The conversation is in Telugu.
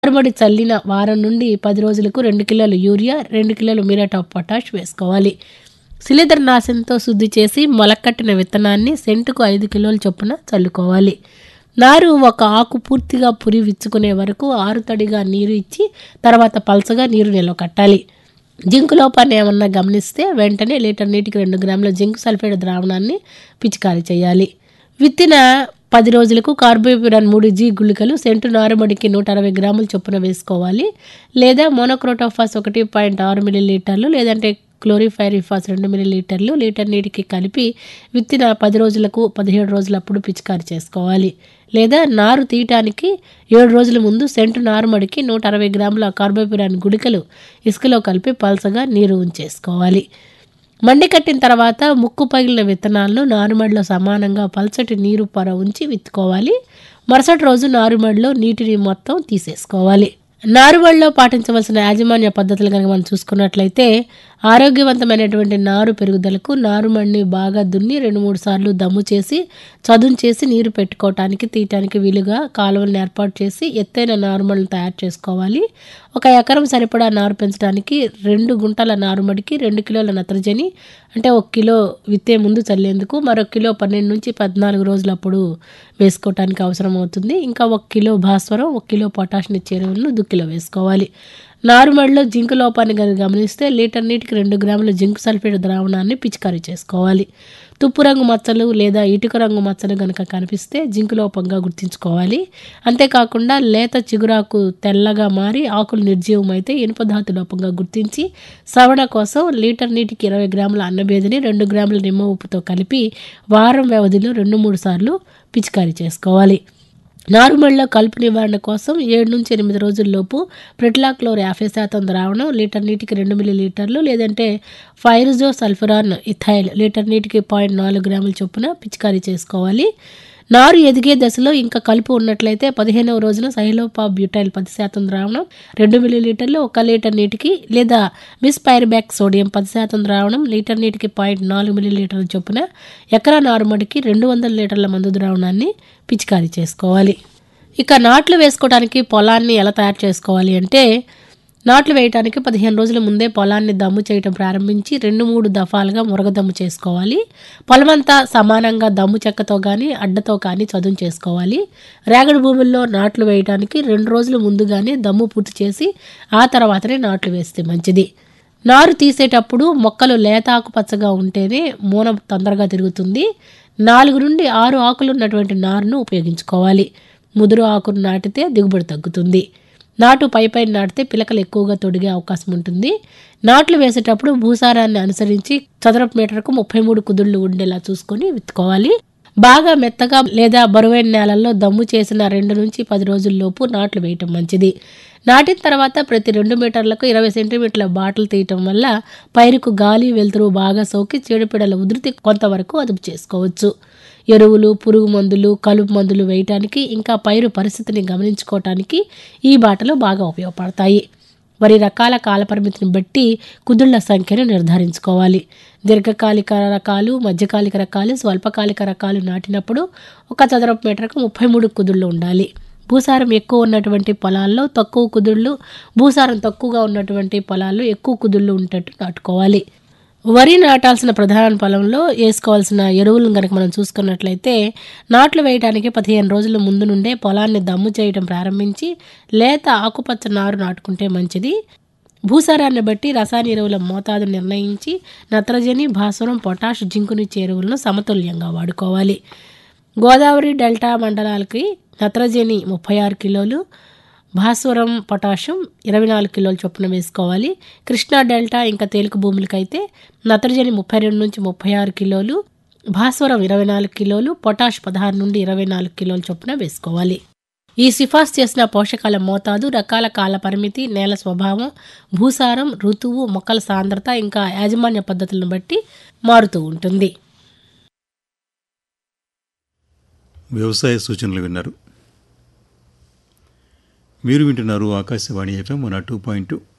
నారుమడి చల్లిన వారం నుండి పది రోజులకు రెండు కిలోలు యూరియా రెండు కిలోలు మిరట్ ఆఫ్ పొటాష్ వేసుకోవాలి శిలీంద్రనాశంతో శుద్ధి చేసి మొలకట్టిన విత్తనాన్ని సెంటుకు ఐదు కిలోల చొప్పున చల్లుకోవాలి నారు ఒక ఆకు పూర్తిగా పురి విచ్చుకునే వరకు ఆరుతడిగా నీరు ఇచ్చి తర్వాత పలసగా నీరు నిల్వ కట్టాలి జింకు లోపాన్ని ఏమన్నా గమనిస్తే వెంటనే లీటర్ నీటికి రెండు గ్రాముల జింక్ సల్ఫేట్ ద్రావణాన్ని పిచికారీ చేయాలి విత్తిన పది రోజులకు కార్బోపిరాన్ మూడు జీ గుళికలు సెంటు నారుమడికి నూట అరవై గ్రాముల చొప్పున వేసుకోవాలి లేదా మోనోక్రోటోఫాస్ ఒకటి పాయింట్ ఆరు మిల్లీలీటర్లు లేదంటే క్లోరిఫైరిఫాస్ రెండు మిల్లీలీటర్లు లీటర్ నీటికి కలిపి విత్తిన పది రోజులకు పదిహేడు రోజులప్పుడు పిచికారీ చేసుకోవాలి లేదా నారు తీయటానికి ఏడు రోజుల ముందు సెంటు నారుమడికి నూట అరవై గ్రాముల కార్బోపిరాన్ గుళికలు ఇసుకలో కలిపి పల్సగా నీరు ఉంచేసుకోవాలి మండి కట్టిన తర్వాత ముక్కు పగిలిన విత్తనాలను నారుమడిలో సమానంగా పల్చటి నీరు పొర ఉంచి విత్తుకోవాలి మరుసటి రోజు నారుమడిలో నీటిని మొత్తం తీసేసుకోవాలి నారుమడిలో పాటించవలసిన యాజమాన్య పద్ధతులు కనుక మనం చూసుకున్నట్లయితే ఆరోగ్యవంతమైనటువంటి నారు పెరుగుదలకు నారుమడిని బాగా దున్ని రెండు మూడు సార్లు దమ్ము చేసి చదును చేసి నీరు పెట్టుకోవటానికి తీయటానికి వీలుగా కాలువలను ఏర్పాటు చేసి ఎత్తైన నారుమడిని తయారు చేసుకోవాలి ఒక ఎకరం సరిపడా నారు పెంచడానికి రెండు గుంటల నారుమడికి రెండు కిలోల నత్రజని అంటే ఒక కిలో విత్తే ముందు చల్లేందుకు మరొక కిలో పన్నెండు నుంచి పద్నాలుగు రోజులప్పుడు వేసుకోవటానికి అవసరం అవుతుంది ఇంకా ఒక కిలో భాస్వరం ఒక కిలో పొటాషియం ఇచ్చే ఎరువులను దుక్కిలో వేసుకోవాలి నారుమడిలో జింక్ లోపాన్ని కనుక గమనిస్తే లీటర్ నీటికి రెండు గ్రాముల జింక్ సల్ఫేట్ ద్రావణాన్ని పిచికారీ చేసుకోవాలి తుప్పు రంగు మచ్చలు లేదా ఇటుక రంగు మచ్చలు కనుక కనిపిస్తే జింక్ లోపంగా గుర్తించుకోవాలి అంతేకాకుండా లేత చిగురాకు తెల్లగా మారి ఆకులు నిర్జీవమైతే ఇనుపధాతు లోపంగా గుర్తించి సవణ కోసం లీటర్ నీటికి ఇరవై గ్రాముల అన్నబేదిని రెండు గ్రాముల నిమ్మ ఉప్పుతో కలిపి వారం వ్యవధిలో రెండు మూడు సార్లు పిచికారీ చేసుకోవాలి నారుమడిలో కలుపు నివారణ కోసం ఏడు నుంచి ఎనిమిది రోజుల్లోపు ప్రిట్లాక్లోర్ యాభై శాతం ద్రావణం లీటర్ నీటికి రెండు మిల్లీ లీటర్లు లేదంటే ఫైరుజో సల్ఫరాన్ ఇథైల్ లీటర్ నీటికి పాయింట్ నాలుగు గ్రాముల చొప్పున పిచికారీ చేసుకోవాలి నారు ఎదిగే దశలో ఇంకా కలుపు ఉన్నట్లయితే పదిహేనవ రోజున సైలోపా బ్యూటైల్ పది శాతం ద్రావణం రెండు మిల్లీలీటర్లు ఒక లీటర్ నీటికి లేదా మిస్ పైర్బ్యాక్ సోడియం పది శాతం ద్రావణం లీటర్ నీటికి పాయింట్ నాలుగు మిల్లీలీటర్ల చొప్పున ఎకరా నారుమడికి రెండు వందల లీటర్ల మందు ద్రావణాన్ని పిచికారీ చేసుకోవాలి ఇక నాట్లు వేసుకోవడానికి పొలాన్ని ఎలా తయారు చేసుకోవాలి అంటే నాట్లు వేయటానికి పదిహేను రోజుల ముందే పొలాన్ని దమ్ము చేయటం ప్రారంభించి రెండు మూడు దఫాలుగా మురగదమ్ము చేసుకోవాలి పొలమంతా సమానంగా దమ్ము చెక్కతో కానీ అడ్డతో కానీ చదును చేసుకోవాలి రేగడి భూముల్లో నాట్లు వేయటానికి రెండు రోజుల ముందుగానే దమ్ము పూర్తి చేసి ఆ తర్వాతనే నాట్లు వేస్తే మంచిది నారు తీసేటప్పుడు మొక్కలు లేత ఆకుపచ్చగా ఉంటేనే మూన తొందరగా తిరుగుతుంది నాలుగు నుండి ఆరు ఆకులు ఉన్నటువంటి నారును ఉపయోగించుకోవాలి ముదురు ఆకును నాటితే దిగుబడి తగ్గుతుంది నాటు పై పైన నాటితే పిలకలు ఎక్కువగా తొడిగే అవకాశం ఉంటుంది నాట్లు వేసేటప్పుడు భూసారాన్ని అనుసరించి చదరపు మీటర్కు ముప్పై మూడు కుదుళ్ళు ఉండేలా చూసుకొని విత్తుకోవాలి బాగా మెత్తగా లేదా బరువైన నేలల్లో దమ్ము చేసిన రెండు నుంచి పది రోజుల్లోపు నాట్లు వేయటం మంచిది నాటిన తర్వాత ప్రతి రెండు మీటర్లకు ఇరవై సెంటీమీటర్ల బాటలు తీయటం వల్ల పైరుకు గాలి వెలుతురు బాగా సోకి చీడపీడల ఉధృతి కొంతవరకు అదుపు చేసుకోవచ్చు ఎరువులు పురుగు మందులు కలుపు మందులు వేయటానికి ఇంకా పైరు పరిస్థితిని గమనించుకోవటానికి ఈ బాటలు బాగా ఉపయోగపడతాయి వరి రకాల కాలపరిమితిని బట్టి కుదుళ్ల సంఖ్యను నిర్ధారించుకోవాలి దీర్ఘకాలిక రకాలు మధ్యకాలిక రకాలు స్వల్పకాలిక రకాలు నాటినప్పుడు ఒక చదరపు మీటర్కు ముప్పై మూడు కుదుళ్ళు ఉండాలి భూసారం ఎక్కువ ఉన్నటువంటి పొలాల్లో తక్కువ కుదుళ్ళు భూసారం తక్కువగా ఉన్నటువంటి పొలాల్లో ఎక్కువ కుదుళ్ళు ఉండేట్టు నాటుకోవాలి వరి నాటాల్సిన ప్రధాన పొలంలో వేసుకోవాల్సిన ఎరువులను కనుక మనం చూసుకున్నట్లయితే నాట్లు వేయడానికి పదిహేను రోజుల ముందు నుండే పొలాన్ని దమ్ము చేయడం ప్రారంభించి లేత ఆకుపచ్చ నారు నాటుకుంటే మంచిది భూసారాన్ని బట్టి రసాయన ఎరువుల మోతాదు నిర్ణయించి నత్రజని భాస్వరం పొటాష్ జింకునిచ్చే ఎరువులను సమతుల్యంగా వాడుకోవాలి గోదావరి డెల్టా మండలాలకి నత్రజని ముప్పై ఆరు కిలోలు భాస్వరం పొటాషియం ఇరవై నాలుగు కిలోల చొప్పున వేసుకోవాలి కృష్ణా డెల్టా ఇంకా తేలిక భూములకైతే నత్రజని ముప్పై రెండు నుంచి ముప్పై ఆరు కిలోలు భాస్వరం ఇరవై నాలుగు కిలోలు పొటాష్ పదహారు నుండి ఇరవై నాలుగు కిలోల చొప్పున వేసుకోవాలి ఈ సిఫార్సు చేసిన పోషకాల మోతాదు రకాల కాల పరిమితి నేల స్వభావం భూసారం ఋతువు మొక్కల సాంద్రత ఇంకా యాజమాన్య పద్ధతులను బట్టి మారుతూ ఉంటుంది వ్యవసాయ సూచనలు విన్నారు మీరు వింటున్నారు Akashvani FM one two point